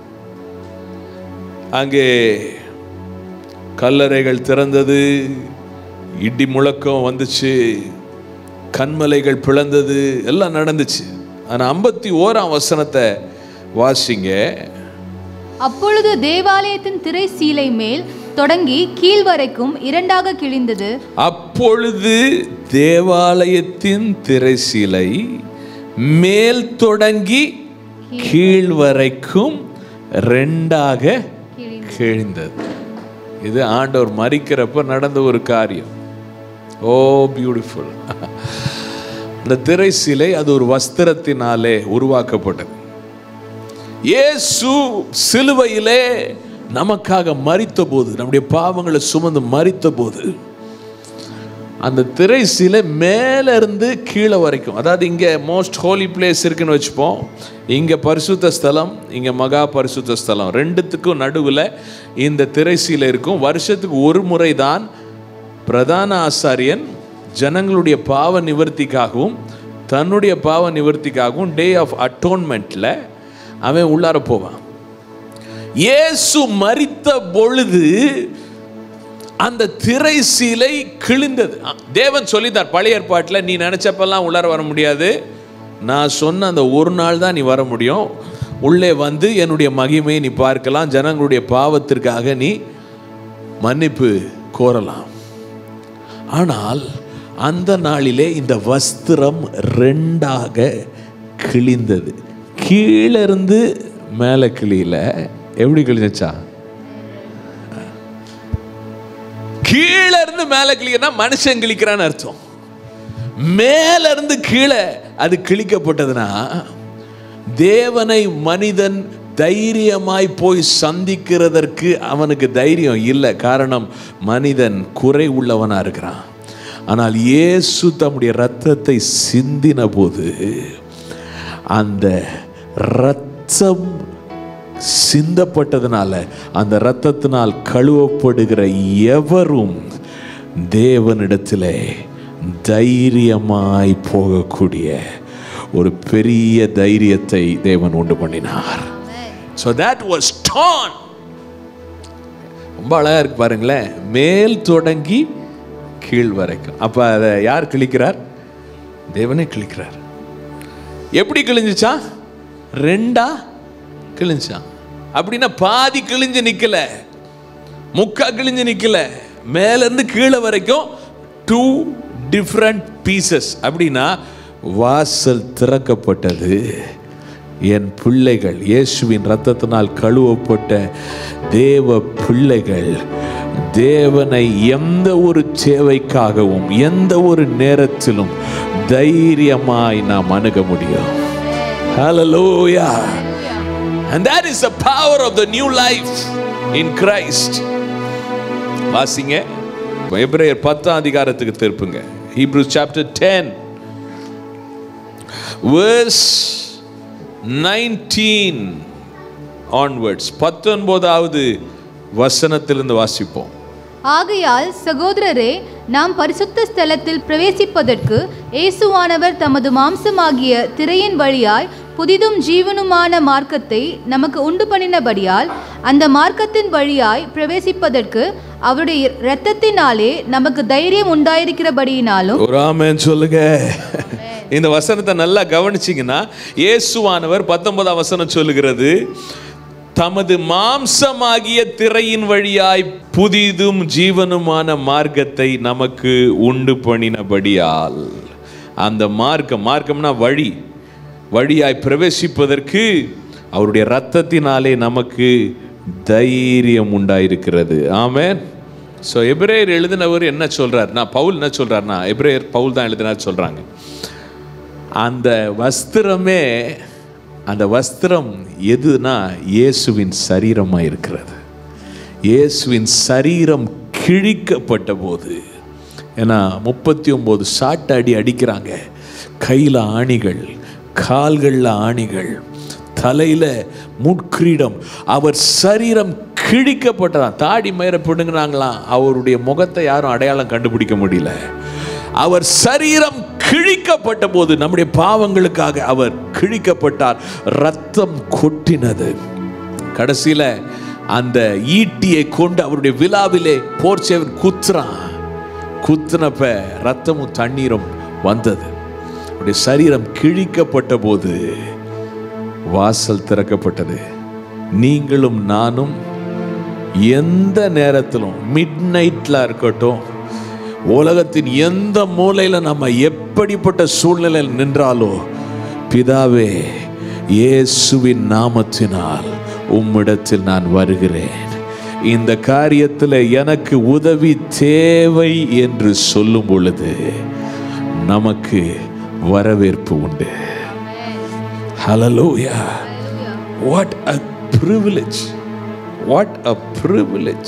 அங்கே கல்லறைகள் திறந்தது இடி முழக்கம் வந்துச்சு கண்மலைகள் பிளந்தது எல்லாம் நடந்துச்சு ஆனால் ஐம்பத்தி ஓராம் வசனத்தை வாசிங்க அப்பொழுது தேவாலயத்தின் திரை சீலை மேல் தொடங்கி கீழ் வரைக்கும் இரண்டாக கிழிந்தது அப்பொழுது தேவாலயத்தின் திரைசீலை மேல் தொடங்கி கீழ் வரைக்கும் ரெண்டாக கிழிந்தது இது ஆண்டவர் மறிக்கிறப்ப நடந்த ஒரு காரியம் ஓ பியூட்டிஃபுல் இந்த திரைசீலை அது ஒரு வஸ்திரத்தினாலே உருவாக்கப்பட்டது இயேசு சிலுவையிலே நமக்காக மரித்த போது நம்முடைய பாவங்களை சுமந்து மரித்த போது அந்த திரை சிலை மேல இருந்து கீழே வரைக்கும் அதாவது இங்கே மோஸ்ட் ஹோலி பிளேஸ் இருக்குன்னு வச்சுப்போம் இங்கே பரிசுத்த ஸ்தலம் இங்கே மகா பரிசுத்த ஸ்தலம் ரெண்டுத்துக்கும் நடுவில் இந்த திரை சீலை இருக்கும் வருஷத்துக்கு ஒரு முறை தான் பிரதான ஆசாரியன் ஜனங்களுடைய பாவ நிவர்த்திக்காகவும் தன்னுடைய பாவ நிவர்த்திக்காகவும் டே ஆஃப் அட்டோன்மெண்ட்டில் அவன் உள்ளார போவான் இயேசு மரித்த பொழுது அந்த திரை சீலை கிழிந்தது தேவன் சொல்லித்தார் பழைய ஏற்பாட்டில் நீ நினைச்சப்பெல்லாம் உள்ளார வர முடியாது நான் சொன்ன அந்த ஒரு நாள் தான் நீ வர முடியும் உள்ளே வந்து என்னுடைய மகிமையை நீ பார்க்கலாம் ஜனங்களுடைய பாவத்திற்காக நீ மன்னிப்பு கோரலாம் ஆனால் அந்த நாளிலே இந்த வஸ்திரம் ரெண்டாக கிழிந்தது கீழே இருந்து மேலே கிளியில எப்படி கிழிஞ்சச்சா கீழே இருந்து மேலே கிளிக்கிறனா மனுஷன் கிழிக்கிறான்னு அர்த்தம் மேல இருந்து கீழே அது கிழிக்கப்பட்டதுன்னா தேவனை மனிதன் தைரியமாய் போய் சந்திக்கிறதற்கு அவனுக்கு தைரியம் இல்லை காரணம் மனிதன் குறை உள்ளவனா இருக்கிறான் ஆனால் இயேசு தம்முடைய ரத்தத்தை சிந்தின போது அந்த ரத்தம் சிந்தப்பட்டதுனால அந்த இரத்தத்தினால் கழுவப்படுகிற எவரும் தேவனிடத்திலே தைரியமாய் போகக்கூடிய ஒரு பெரிய தைரியத்தை தேவன் உண்டு பண்ணினார் ஸோ that was torn ரொம்ப அழகா இருக்கு பாருங்களேன் மேல் தொடங்கி கீழ் வரைக்கும் அப்ப அதை யார் கிழிக்கிறார் தேவனே கிழிக்கிறார் எப்படி கிழிஞ்சுச்சா ரெண்டா கிழிஞ்சான் அப்படின்னா பாதி கிழிஞ்சு நிக்கல முக்கா கிழிஞ்சு நிக்கல மேல இருந்து கீழே வரைக்கும் டூ டிஃப்ரெண்ட் பீசஸ் அப்படின்னா வாசல் திறக்கப்பட்டது என் பிள்ளைகள் இயேசுவின் இரத்தத்தினால் கழுவப்பட்ட தேவ பிள்ளைகள் தேவனை எந்த ஒரு தேவைக்காகவும் எந்த ஒரு நேரத்திலும் தைரியமாய் நாம் அணுக முடியும் Hallelujah. And that is the power of the new life in Christ. வாசிங்க எபிரேயர் பத்தாம் அதிகாரத்துக்கு திருப்புங்க Hebrews chapter 10 verse 19 onwards பத்தொன்பதாவது வசனத்திலிருந்து வாசிப்போம் ஆகையால் சகோதரரே நாம் பரிசுத்த ஸ்தலத்தில் பிரவேசிப்பதற்கு இயேசுவானவர் தமது மாம்சமாகிய திரையின் வழியாய் புதிதும் ஜீவனுமான மார்க்கத்தை நமக்கு உண்டு பண்ணினபடியால் அந்த மார்க்கத்தின் வழியாய் பிரவேசிப்பதற்கு அவருடைய இரத்தத்தினாலே நமக்கு தைரியம் உண்டாயிருக்கிறபடியினாலும் ஒரு ஆமென் சொல்லுங்க இந்த வசனத்தை நல்லா கவனிச்சிங்கன்னா இயேசுவானவர் பத்தொன்பதாம் வசனம் சொல்லுகிறது தமது மாம்சமாகிய திரையின் வழியாய் புதிதும் ஜீவனுமான மார்க்கத்தை நமக்கு உண்டு பண்ணினபடியால் அந்த மார்க்கம் மார்க்கம்னா வழி வழியாய் பிரவேசிப்பதற்கு அவருடைய இரத்தத்தினாலே நமக்கு தைரியம் உண்டாயிருக்கிறது ஆமென் ஸோ எபிரேயர் எழுதினவர் என்ன சொல்றார் நான் பவுல் என்ன சொல்றாருன்னா எபிரேயர் பவுல் தான் எழுதினார் சொல்றாங்க அந்த வஸ்திரமே அந்த வஸ்திரம் எதுனா இயேசுவின் சரீரமாக இருக்கிறது இயேசுவின் சரீரம் கிழிக்கப்பட்ட போது ஏன்னா முப்பத்தி ஒம்பது சாட்டு அடி அடிக்கிறாங்க கையில் ஆணிகள் கால்களில் ஆணிகள் தலையில் முட்கிரீடம் அவர் சரீரம் கிழிக்கப்பட்டதான் தாடி மயிர பிடுங்கினாங்களாம் அவருடைய முகத்தை யாரும் அடையாளம் கண்டுபிடிக்க முடியல அவர் சரீரம் கிழிக்கப்பட்ட போது நம்முடைய பாவங்களுக்காக அவர் கிழிக்கப்பட்டார் ரத்தம் கொட்டினது கடைசியில அந்த ஈட்டியை கொண்டு அவருடைய விழாவிலே போர்ச்சேவன் குத்துறான் குத்துனப்ப ரத்தமும் தண்ணீரும் வந்தது அவருடைய சரீரம் கிழிக்கப்பட்ட போது வாசல் திறக்கப்பட்டது நீங்களும் நானும் எந்த நேரத்திலும் மிட் நைட்ல இருக்கட்டும் உலகத்தின் எந்த மூலையில நம்ம எப்படிப்பட்ட சூழ்நிலையில் நின்றாலோ பிதாவே இயேசுவின் நாமத்தினால் உம்மிடத்தில் நான் வருகிறேன் இந்த காரியத்தில் எனக்கு உதவி தேவை என்று சொல்லும் பொழுது நமக்கு வரவேற்பு உண்டு ஹalleluya what a privilege what a privilege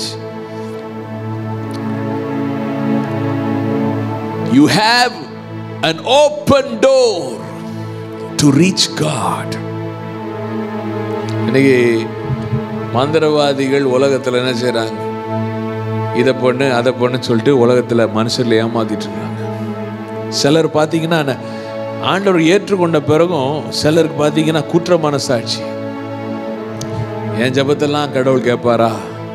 you have an open door to reach god இன்னைக்கு மந்திரவாதிகள் உலகத்தில் என்ன செய்கிறாங்க இதை பண்ணு அதை பண்ணு சொல்லிட்டு உலகத்தில் மனுஷர்ல ஏமாத்திட்டு இருக்காங்க சிலர் பார்த்தீங்கன்னா ந- ஆண்டவர் ஏற்றுக்கொண்ட பிறகும் சிலருக்கு பார்த்தீங்கன்னா குற்ற மனசாட்சி என் ஜெபத்தெல்லாம் கடவுள் கேட்பாரா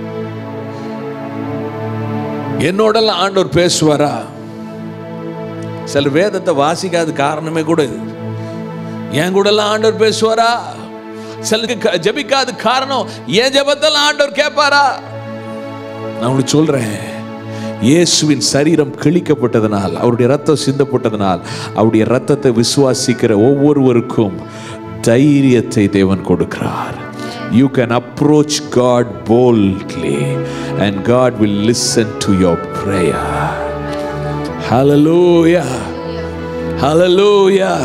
என்னோடலாம் ஆண்டவர் பேசுவாரா சிலர் வேதத்தை வாசிக்காத காரணமே கூட இது என் கூடலாம் ஆண்டவர் பேசுவாரா சிலருக்கு க- ஜெபிக்காத காரணம் என் ஜெபத்தெல்லாம் ஆண்டவர் கேட்பாரா நான் உங்களுக்கு சொல்றேன் இயேசுவின் சரீரம் கிழிக்கப்பட்டதனால் அவருடைய ரத்தம் சிந்தப்பட்டதனால் அவருடைய ரத்தத்தை விசுவாசிக்கிற ஒவ்வொருவருக்கும் தைரியத்தை தேவன் கொடுக்கிறார் you can approach God boldly and God will listen to your prayer. Hallelujah. Hallelujah.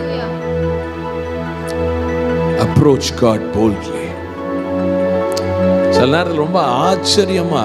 Approach God boldly. சில நேரத்தில் ரொம்ப ஆச்சரியமா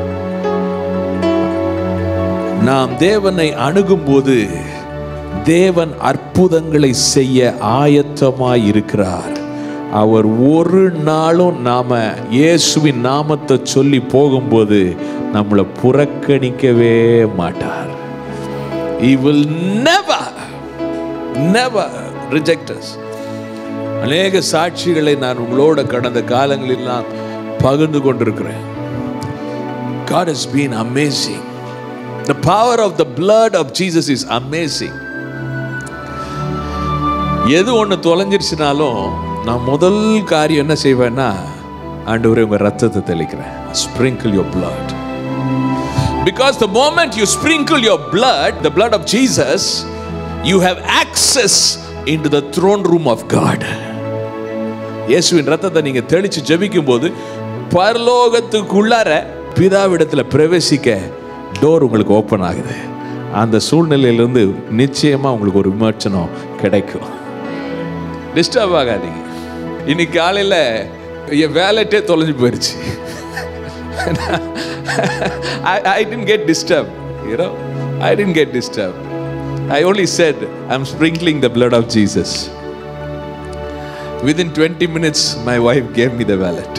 நாம் தேவனை அணுகும்போது தேவன் அற்புதங்களை செய்ய ஆயத்தமாய் இருக்கிறார் அவர் ஒரு நாளும் நாம இயேசுவின் நாமத்தை சொல்லி போகும்போது நம்மளை புறக்கணிக்கவே மாட்டார் He will never never reject us அநேக சாட்சிகளை நான் உங்களோட கடந்த காலங்களெல்லாம் பகிர்ந்து கொண்டிருக்கிறேன் God has been amazing. The power of the blood of Jesus is amazing. எது ஒன்று தொலைஞ்சிருச்சுனாலும் நான் முதல் காரியம் என்ன செய்வேன்னா ஆண்டவரே உங்க ரத்தத்தை தெளிக்கிறேன் sprinkle your blood because the moment you sprinkle your blood the blood of Jesus you have access into the throne room of God இயேசுவின் ரத்தத்தை நீங்க தெளிச்சு ஜெபிக்கும் போது பரலோகத்துக்குள்ளார பிதாவிடத்துல பிரவேசிக்க டோர் உங்களுக்கு ஓப்பன் ஆகுது அந்த சூழ்நிலையிலிருந்து நிச்சயமா உங்களுக்கு ஒரு விமர்சனம் கிடைக்கும் டிஸ்டர்ப் ஆகாதீங்க இன்னைக்கு காலையில் என் வேலட்டே தொலைஞ்சு போயிடுச்சு I, I didn't get disturbed, you know. I didn't get disturbed. I only said, I'm sprinkling the blood of Jesus. Within 20 minutes, my wife gave me the wallet.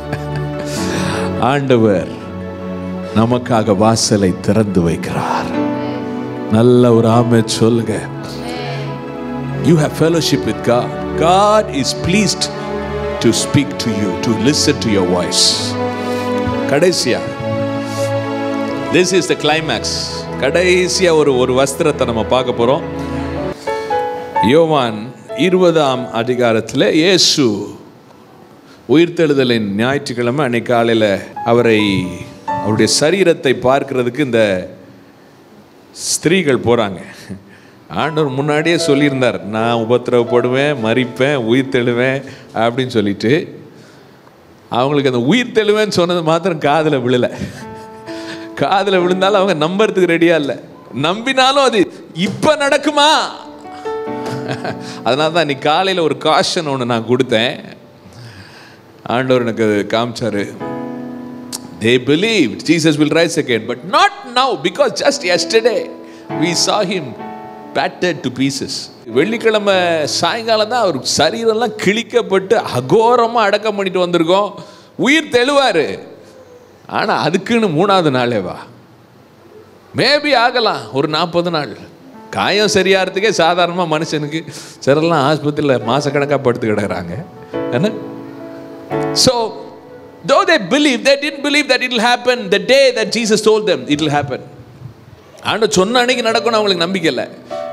ஆண்டவர் நமக்காக வாசலை திறந்து வைக்கிறார் நல்ல ஒரு ஆமை சொல்லுங்க You have fellowship with God. God is pleased to speak to you, to listen to your voice. கடைசியா திஸ் இஸ் த கிளைமேக்ஸ் கடைசியா ஒரு ஒரு வஸ்திரத்தை நம்ம பார்க்க போறோம் யோவான் இருபதாம் அதிகாரத்தில் இயேசு உயிர்த்தெழுதலின் ஞாயிற்றுக்கிழமை அன்னைக்கு காலையில் அவரை அவருடைய சரீரத்தை பார்க்கிறதுக்கு இந்த ஸ்திரீகள் போகிறாங்க ஆண்டவர் முன்னாடியே சொல்லியிருந்தார் நான் உபத்திரவப்படுவேன் மறிப்பேன் உயிர் தெழுவேன் அப்படின்னு சொல்லிட்டு அவங்களுக்கு அந்த உயிர் தெழுவேன்னு சொன்னது மாத்திரம் காதில் விழலை காதில் விழுந்தாலும் அவங்க நம்புறதுக்கு ரெடியாக இல்லை நம்பினாலும் அது இப்போ நடக்குமா அதனால தான் இன்னைக்கு காலையில் ஒரு காஷன் ஒன்று நான் கொடுத்தேன் ஆண்டவர் எனக்கு காமிச்சாரு they believed Jesus will rise again, but not now because just yesterday we saw him battered to pieces. வெள்ளிக்கிழமை சாயங்காலம் தான் அவர் சரீரம்லாம் கிழிக்கப்பட்டு அகோரமாக அடக்கம் பண்ணிட்டு வந்திருக்கோம் உயிர் தெழுவார் ஆனால் அதுக்குன்னு மூணாவது நாளே வா மேபி ஆகலாம் ஒரு நாற்பது நாள் காயம் சரியாகிறதுக்கே சாதாரணமாக மனுஷனுக்கு சிலர்லாம் ஆஸ்பத்திரியில் மாதக்கணக்காக படுத்து கிடக்குறாங்க என்ன So, though they believe, they didn't believe that it will happen the day that Jesus told them it will happen. ஆண்டு சொன்ன அன்னைக்கு நடக்கும்னு அவங்களுக்கு நம்பிக்கை இல்லை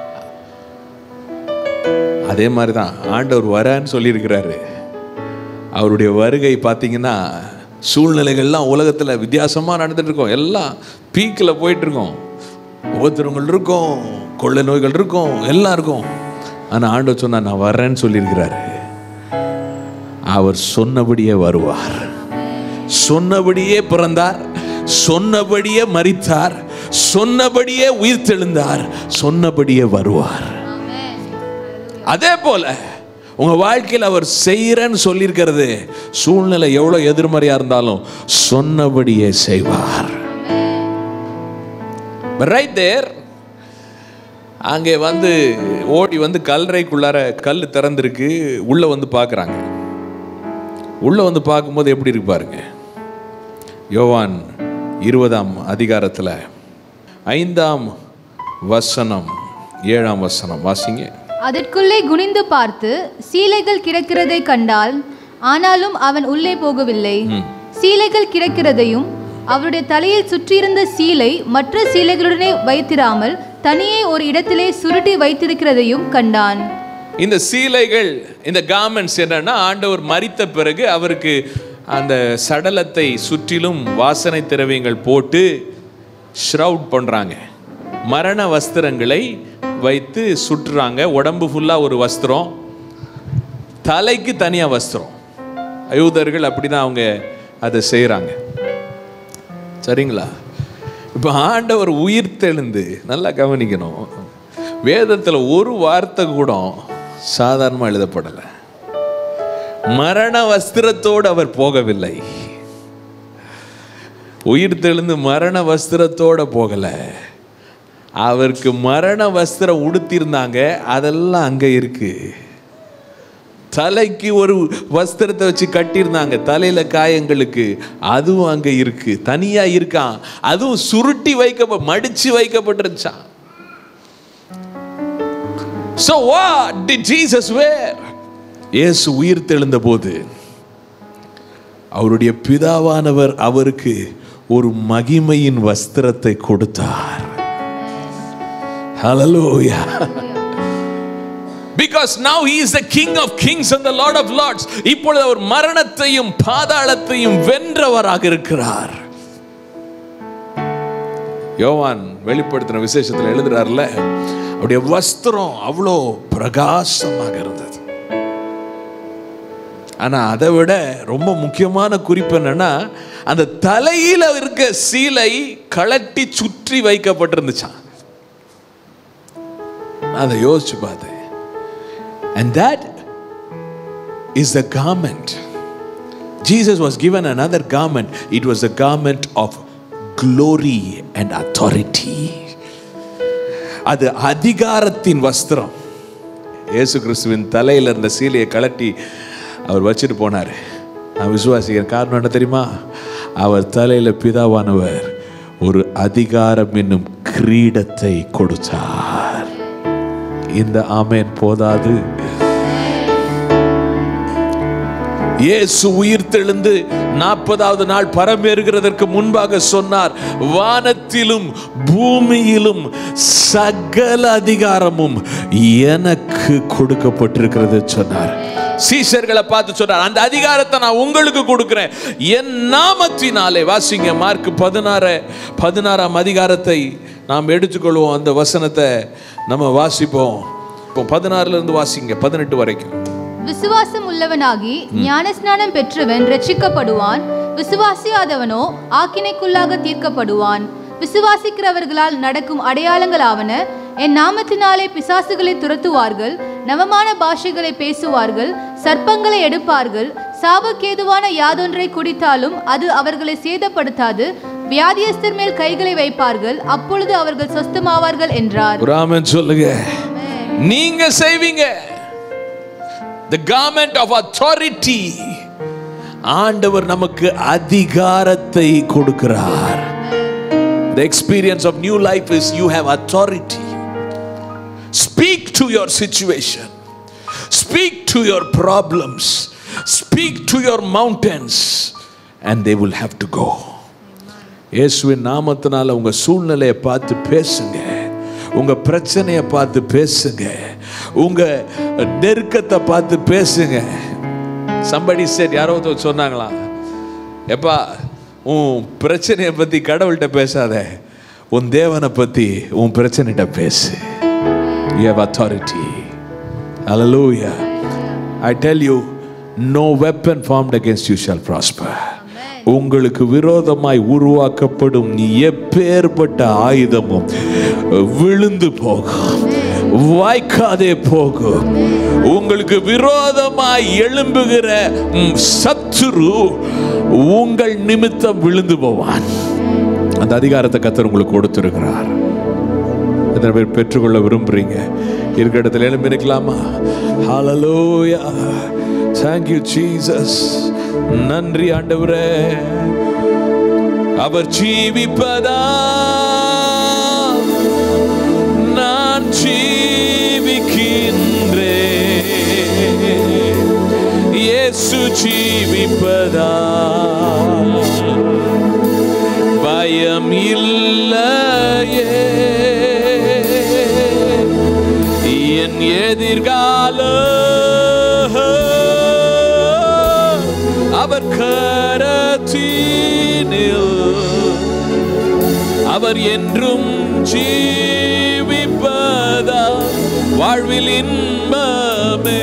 அதே மாதிரி தான் ஆண்டவர் வரான்னு சொல்லியிருக்கிறாரு அவருடைய வருகை பார்த்தீங்கன்னா சூழ்நிலைகள்லாம் உலகத்தில் வித்தியாசமாக நடந்துட்டு இருக்கோம் எல்லாம் பீக்கில் போயிட்டு இருக்கோம் உபத்திரங்கள் இருக்கும் கொள்ளை நோய்கள் இருக்கும் எல்லாம் இருக்கும் ஆனால் ஆண்டவர் சொன்னா நான் வர்றேன்னு சொல்லியிருக்கிறாரு அவர் சொன்னபடியே வருவார் சொன்னபடியே பிறந்தார் சொன்னபடியே மரித்தார் சொன்னபடியே உயிர் தெழுந்தார் சொன்னபடியே வருவார் அதே போல உங்க வாழ்க்கையில் அவர் செய்யறேன்னு சொல்லியிருக்கிறது சூழ்நிலை எவ்வளவு எதிர்மறையா இருந்தாலும் சொன்னபடியே செய்வார் ரைட் தேர் அங்கே வந்து ஓடி வந்து கல்லறைக்குள்ளார கல் திறந்திருக்கு உள்ள வந்து பார்க்குறாங்க உள்ள வந்து பார்க்கும்போது எப்படி இருக்கு பாருங்க யோவான் இருபதாம் அதிகாரத்தில் ஐந்தாம் வசனம் ஏழாம் வசனம் வாசிங்க அதற்குள்ளே குனிந்து பார்த்து சீலைகள் கிடக்கிறதை கண்டால் ஆனாலும் அவன் உள்ளே போகவில்லை சீலைகள் கிடக்கிறதையும் அவருடைய தலையில் சுற்றியிருந்த சீலை மற்ற சீலைகளுடனே வைத்திராமல் தனியே ஒரு இடத்திலே சுருட்டி வைத்திருக்கிறதையும் கண்டான் இந்த சீலைகள் இந்த கார்மெண்ட்ஸ் என்னன்னா ஆண்டவர் மரித்த பிறகு அவருக்கு அந்த சடலத்தை சுற்றிலும் வாசனை திரவியங்கள் போட்டு ஷ்ரவுட் பண்ணுறாங்க மரண வஸ்திரங்களை வைத்து சுற்றுறாங்க உடம்பு ஃபுல்லாக ஒரு வஸ்திரம் தலைக்கு தனியாக வஸ்திரம் யூதர்கள் அப்படி தான் அவங்க அதை செய்கிறாங்க சரிங்களா இப்போ ஆண்டவர் உயிர் தெழுந்து நல்லா கவனிக்கணும் வேதத்தில் ஒரு வார்த்தை கூட சாதாரணமாக எழுதப்படலை மரண வஸ்திரத்தோடு அவர் போகவில்லை உயிர் தெழுந்து மரண வஸ்திரத்தோட போகல அவருக்கு மரண வஸ்திரம் உடுத்திருந்தாங்க அதெல்லாம் அங்க இருக்கு தலைக்கு ஒரு வஸ்திரத்தை வச்சு கட்டியிருந்தாங்க தலையில காயங்களுக்கு அதுவும் அங்க இருக்கு தனியா இருக்கான் அதுவும் சுருட்டி வைக்க மடிச்சு வைக்கப்பட்டிருச்சான் So what did Jesus wear? இயேசு உயிர் தெழுந்த போது அவருடைய பிதாவானவர் அவருக்கு ஒரு மகிமையின் வஸ்திரத்தை கொடுத்தார் Hallelujah. Because now he is the king of kings and the lord of lords. இப்பொழுது அவர் மரணத்தையும் பாதாளத்தையும் வென்றவராக இருக்கிறார் யோவான் வெளிப்படுத்தின விசேஷத்தில் எழுதுறாருல அவருடைய வஸ்திரம் அவ்வளோ பிரகாசமாக இருந்தது ஆனா அதை விட ரொம்ப முக்கியமான குறிப்பு என்னன்னா அந்த தலையில இருக்க சீலை கழட்டி சுற்றி வைக்கப்பட்டிருந்துச்சான் நான் அதை யோசிச்சு பார்த்தேன் and that is the garment jesus was given another garment it was a garment of glory and authority அது அதிகாரத்தின் வஸ்திரம் இயேசு கிறிஸ்துவின் தலையில் இருந்த சீலையை கழட்டி அவர் வச்சுட்டு போனார் நான் விசுவாசிக்கிறேன் காரணம் என்ன தெரியுமா அவர் தலையில் பிதாவானவர் ஒரு அதிகாரம் என்னும் கிரீடத்தை கொடுத்தார் இந்த ஆமேன் போதாது இயேசு உயிர் தெழுந்து நாற்பதாவது நாள் பரமேறுகிறதற்கு முன்பாக சொன்னார் வானத்திலும் பூமியிலும் சகல அதிகாரமும் எனக்கு கொடுக்கப்பட்டிருக்கிறது சொன்னார் சீஷர்களை பார்த்து சொன்னார் அந்த அதிகாரத்தை நான் உங்களுக்கு கொடுக்கிறேன் என் நாமத்தினாலே வாசிங்க மார்க் பதினாறு பதினாறாம் அதிகாரத்தை நாம் எடுத்துக்கொள்வோம் அந்த வசனத்தை நம்ம வாசிப்போம் இப்போ பதினாறுல இருந்து வாசிங்க பதினெட்டு வரைக்கும் விசுவாசம் உள்ளவனாகி ஞானஸ்நானம் பெற்றவன் ரட்சிக்கப்படுவான் விசுவாசியாதவனோ ஆக்கினைக்குள்ளாக தீர்க்கப்படுவான் விசுவாசிக்கிறவர்களால் நடக்கும் அடையாளங்களாவன என் நாமத்தினாலே பிசாசுகளை துரத்துவார்கள் நவமான பாஷைகளை பேசுவார்கள் சர்ப்பங்களை எடுப்பார்கள் சாபக்கேதுவான யாதொன்றை குடித்தாலும் அது அவர்களை சேதப்படுத்தாது வியாதியஸ்தர் மேல் கைகளை வைப்பார்கள் அப்பொழுது அவர்கள் சொஸ்தமாவார்கள் என்றார் ஒரு ஆமென் சொல்லுங்க நீங்க செய்வீங்க the garment of authority ஆண்டவர் நமக்கு அதிகாரத்தை கொடுக்கிறார் the experience of new life is you have authority speak to your situation speak to your problems speak to your mountains and they will have to go இயேசுவின் நாமத்தினால உங்க சூழ்நிலையை பார்த்து பேசுங்க உங்க பிரச்சனையை பார்த்து பேசுங்க உங்க நெருக்கத்தை பார்த்து பேசுங்க சம்படி said யாரோ ஒருத்தர் சொன்னாங்களா எப்பா உன் பிரச்சனையை பத்தி கடவுள்கிட்ட பேசாத உன் தேவனை பத்தி உன் பிரச்சனைகிட்ட பேசு you have authority hallelujah i tell you no weapon formed against you shall prosper உங்களுக்கு விரோதமாய் உருவாக்கப்படும் எப்பேற்பட்ட ஆயுதமும் விழுந்து போகும் வாய்க்காதே போகும் உங்களுக்கு விரோதமாய் எழும்புகிற ம், சத்துரு உங்கள் நிமித்தம் விழுந்து போவான் அந்த அதிகாரத்தை கத்தர் உங்களுக்கு கொடுத்திருக்கிறார் எத்தனை பேர் பெற்றுக்கொள்ள விரும்புறீங்க இருக்கிற இடத்துல எழும்பி நிற்கலாமா ஹalleluya thank you ஜீசஸ் நன்றி ஆண்டவரே அவர் ஜீவிப்பதா நான் ஜீவிக்கின்றேன் இயேசு ஜீவிப்பதா பயம் இல்லையே என் எதிர்கால அவர் கரத்தீனில் அவர் என்றும் ஜீவிப்பதா வாழ்வில் இன்பமே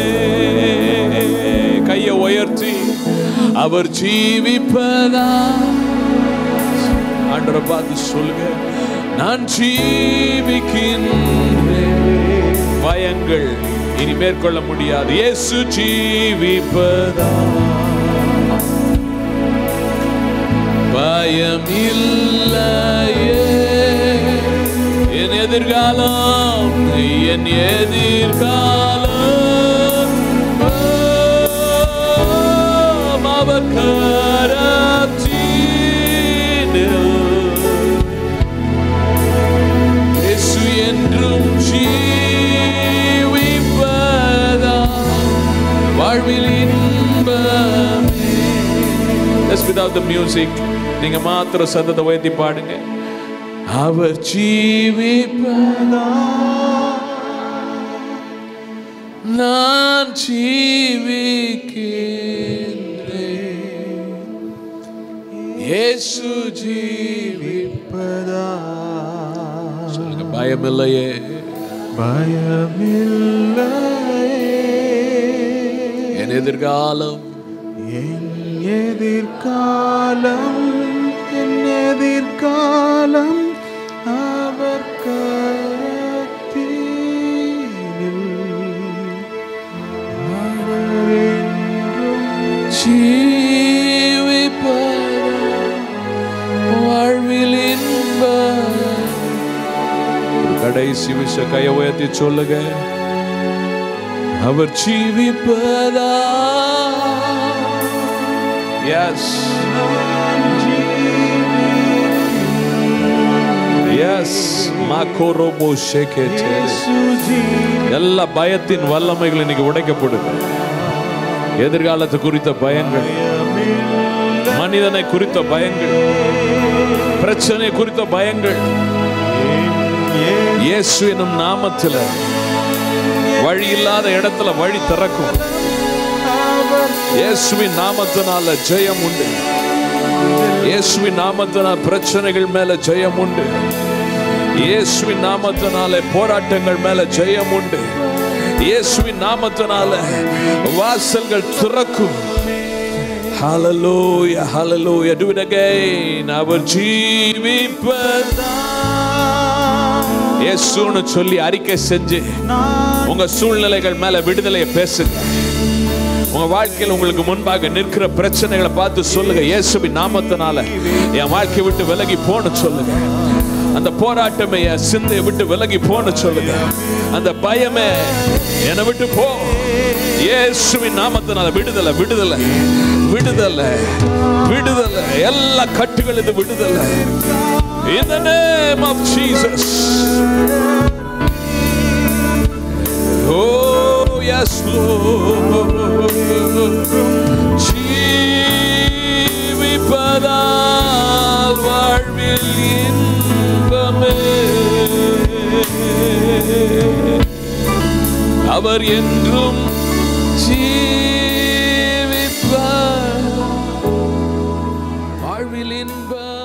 கையை உயர்த்தி அவர் ஜீவிப்பதா ஆண்டவரை பார்த்து சொல்லுங்க நான் ஜீவிக்கின்றேன் பயங்கள் இனி மேற்கொள்ள முடியாது இயேசு ஜீவிப்பதா பயம் இல்லையே என் எதிர்காலம் என் எதிர்காலம் ஆம், அவர் கரத்தீனில் இயேசு என்றும் ஜீவிப்பதா வாழ்வில் இன்பமே Just without the music நீங்க மாத்திர சத்தத்தை உயர்த்தி பாடுங்க அவர் ஜீவிப்பதா நான் ஜீவிக்கின்றேன் இயேசு ஜீவிப்பதா சொல்லுங்க பயமில்லையே என் எதிர்காலம் என் எதிர்காலம் என் எதிர்காலம் அவர் கரத்தினில் அவர் என்றும் வாழ்வில் இன்ப கடைசி விஷ கைய உயர்த்தி சொல்லுங்க அவர் ஜீவிப்பதா எஸ் எஸ் மாக்கோரோபோ ஷேகேட்டே எல்லா பயத்தின் வல்லமைகள் இன்னைக்கு உடைக்கப்படுது எதிர்காலத்து குறித்த பயங்கள் மனிதனை குறித்த பயங்கள் பிரச்சனை குறித்த பயங்கள் இயேசு எனும் நாமத்துல வழி இல்லாத இடத்துல வழி திறக்கும் இயேசுவின் நாமத்தினால ஜெயம் உண்டு இயேசுவின் நாமத்தினால் பிரச்சனைகள் மேல ஜெயம் உண்டு இயேசுவின் நாமத்தினால போராட்டங்கள் மேல ஜெயம் உண்டு இயேசுவின் நாமத்தினால வாசல்கள் திறக்கும் Hallelujah, hallelujah. Do it again. அவர் ஜீவிப்பதா இயேசுன்னு சொல்லி அறிக்கை செஞ்சு உங்க சூழ்நிலைகள் மேல விடுதலையை பேசுங்க உங்க வாழ்க்கையில் உங்களுக்கு முன்பாக நிற்கிற பிரச்சனைகளை பார்த்து சொல்லுங்க இயேசுவின் நாமத்தினால என் வாழ்க்கையை விட்டு விலகி போன சொல்லுங்க அந்த போராட்டமே என் சிந்தையை விட்டு விலகி போன சொல்லுங்க அந்த பயமே என்னை விட்டு போ இயேசுவின் நாமத்தினால விடுதலை விடுதலை விடுதலை விடுதலை எல்லா கட்டுகளும் விடுதலை In the name of Jesus. Oh, yes, Lord. ஜீவிப்பதால் வாழ்வில் இன்பமே அவர் என்றும் ஜீவிப்பார் வாழ்வில் இன்பம்